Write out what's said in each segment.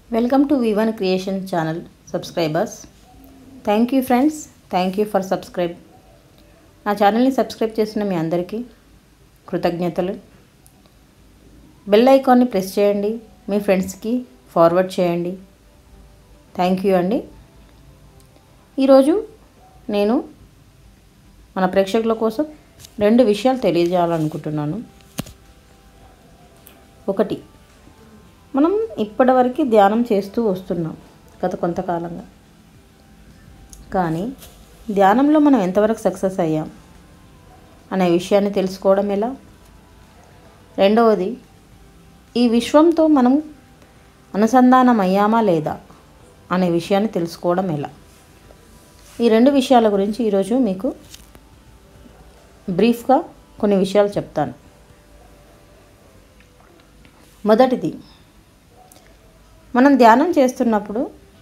welcome to Vivan creation channel subscribers thank you friends thank you for subscribe నా ఛానల్ని subscribe చేసిన మీ అందరికీ కృతజ్ఞతలు బెల్ ఐకాన్ని ప్రెస్ చేయండి మీ ఫ్రెండ్స్కి ఫార్వర్డ్ చేయండి థ్యాంక్ యూ అండి ఈరోజు నేను మన ప్రేక్షకుల కోసం రెండు విషయాలు తెలియజేయాలనుకుంటున్నాను ఒకటి మనం ఇప్పటివరకు ధ్యానం చేస్తూ వస్తున్నాం గత కొంతకాలంగా కానీ ధ్యానంలో మనం ఎంతవరకు సక్సెస్ అయ్యాం అనే విషయాన్ని తెలుసుకోవడం ఎలా రెండవది ఈ విశ్వంతో మనం అనుసంధానం అయ్యామా లేదా అనే విషయాన్ని తెలుసుకోవడం ఎలా ఈ రెండు విషయాల గురించి ఈరోజు మీకు బ్రీఫ్గా కొన్ని విషయాలు చెప్తాను మొదటిది మనం ధ్యానం చేస్తున్నప్పుడు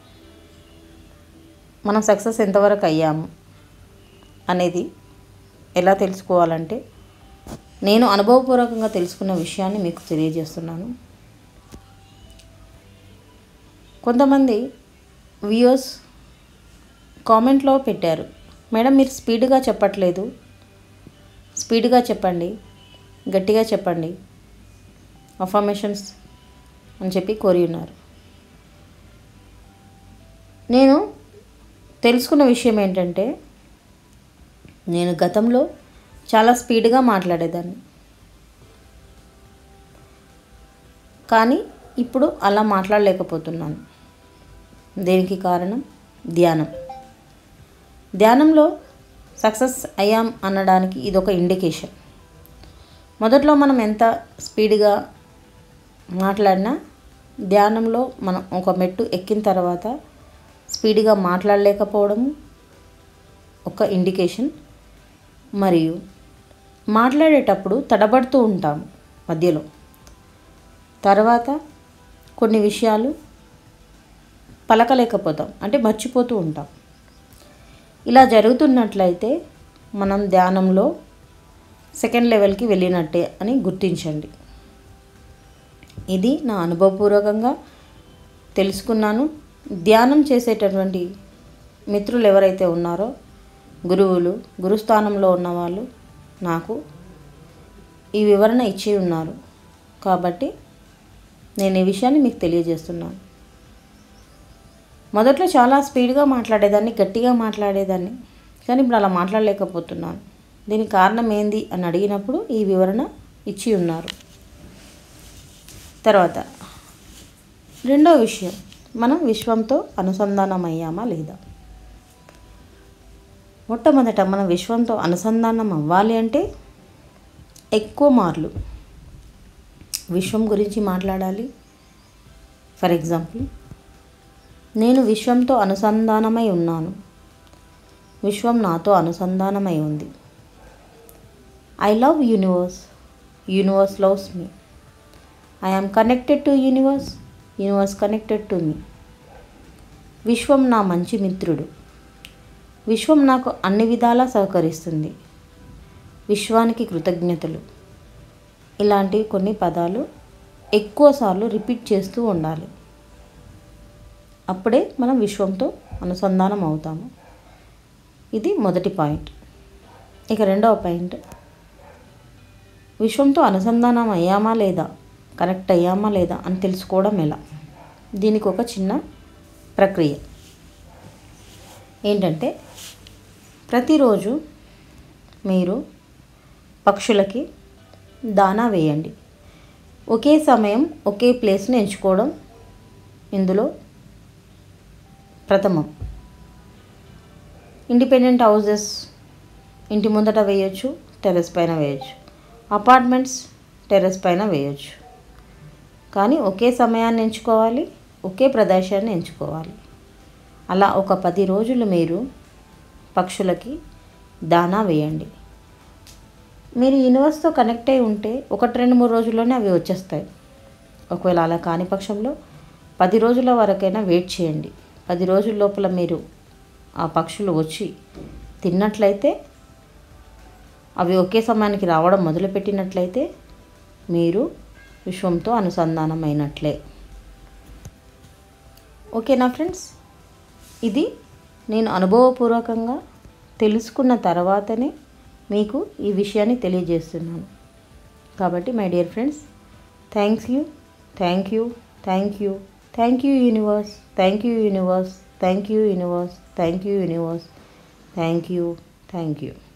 మనం సక్సెస్ ఎంతవరకు అయ్యాము అనేది ఎలా తెలుసుకోవాలంటే నేను అనుభవపూర్వకంగా తెలుసుకున్న విషయాన్ని మీకు తెలియజేస్తున్నాను కొంతమంది వ్యూయర్స్ కామెంట్లో పెట్టారు మేడం మీరు స్పీడ్గా చెప్పట్లేదు స్పీడ్గా చెప్పండి గట్టిగా చెప్పండి అఫర్మేషన్స్ అని చెప్పి కోరి ఉన్నారు నేను తెలుసుకున్న విషయం ఏంటంటే నేను గతంలో చాలా స్పీడ్గా మాట్లాడేదాన్ని కానీ ఇప్పుడు అలా మాట్లాడలేకపోతున్నాను దీనికి కారణం ధ్యానం ధ్యానంలో సక్సెస్ అయ్యాం అనడానికి ఇది ఒక ఇండికేషన్ మొదట్లో మనం ఎంత స్పీడ్గా మాట్లాడినా ధ్యానంలో మనం ఒక మెట్టు ఎక్కిన తర్వాత స్పీడ్గా మాట్లాడలేకపోవడం ఒక ఇండికేషన్ మరియు మాట్లాడేటప్పుడు తడబడుతూ ఉంటాం మధ్యలో తర్వాత కొన్ని విషయాలు పలకలేకపోతాం అంటే మర్చిపోతూ ఉంటాం ఇలా జరుగుతున్నట్లయితే మనం ధ్యానంలో సెకండ్ లెవెల్కి వెళ్ళినట్టే అని గుర్తించండి ఇది నా అనుభవపూర్వకంగా తెలుసుకున్నాను ధ్యానం చేసేటటువంటి మిత్రులు ఎవరైతే ఉన్నారో గురువులు గురుస్థానంలో ఉన్నవాళ్ళు నాకు ఈ వివరణ ఇచ్చి ఉన్నారు కాబట్టి నేను ఈ విషయాన్ని మీకు తెలియజేస్తున్నాను మొదట్లో చాలా స్పీడ్గా మాట్లాడేదాన్ని గట్టిగా మాట్లాడేదాన్ని కానీ ఇప్పుడు అలా మాట్లాడలేకపోతున్నాను దీనికి కారణం ఏంది అని అడిగినప్పుడు ఈ వివరణ ఇచ్చి ఉన్నారు తర్వాత రెండో విషయం మనం విశ్వంతో అనుసంధానం అయ్యామా లేదా మొట్టమొదట మనం విశ్వంతో అనుసంధానం అవ్వాలి అంటే ఎక్కువ మార్లు విశ్వం గురించి మాట్లాడాలి ఫర్ ఎగ్జాంపుల్ నేను విశ్వంతో అనుసంధానమై ఉన్నాను విశ్వం నాతో అనుసంధానమై ఉంది I love universe universe loves me I am connected to universe universe connected to me విశ్వం నా మంచి మిత్రుడు విశ్వం నాకు అన్ని విధాలా సహకరిస్తుంది విశ్వానికి కృతజ్ఞతలు ఇలాంటి కొన్ని పదాలు ఎక్కువసార్లు రిపీట్ చేస్తూ ఉండాలి అప్పుడే మనం విశ్వంతో అనుసంధానం అవుతాము ఇది మొదటి పాయింట్ ఇక రెండవ పాయింట్ విశ్వంతో అనుసంధానం అయ్యామా లేదా కనెక్ట్ అయ్యామా లేదా అని తెలుసుకోవడం ఎలా దీనికి ఒక చిన్న ప్రక్రియ ఏంటంటే ప్రతిరోజు మీరు పక్షులకి దానా వేయండి ఒకే సమయం ఒకే ప్లేస్ని ఎంచుకోవడం ఇందులో ప్రథమం ఇండిపెండెంట్ హౌజెస్ ఇంటి ముందట వేయొచ్చు టెర్రస్ పైన వేయొచ్చు అపార్ట్మెంట్స్ టెర్రస్ పైన వేయొచ్చు కానీ ఒకే సమయాన్ని ఎంచుకోవాలి ఒకే ప్రదేశాన్ని ఎంచుకోవాలి అలా ఒక పది రోజులు మీరు పక్షులకి దానా వేయండి మీరు యూనివర్స్తో కనెక్ట్ అయి ఉంటే ఒకటి రెండు మూడు రోజుల్లోనే అవి వచ్చేస్తాయి ఒకవేళ అలా కాని పక్షంలో పది రోజుల వరకైనా వెయిట్ చేయండి పది రోజుల లోపల మీరు ఆ పక్షులు వచ్చి తిన్నట్లయితే అవి ఒకే సమయానికి రావడం మొదలుపెట్టినట్లయితే మీరు విశ్వంతో అనుసంధానమైనట్లే ఓకేనా ఫ్రెండ్స్ ఇది నేను అనుభవపూర్వకంగా తెలుసుకున్న తర్వాతనే మీకు ఈ విషయాన్ని తెలియజేస్తున్నాను కాబట్టి my dear friends thanks you thank you thank you thank you universe thank you universe thank you universe thank you universe thank you thank you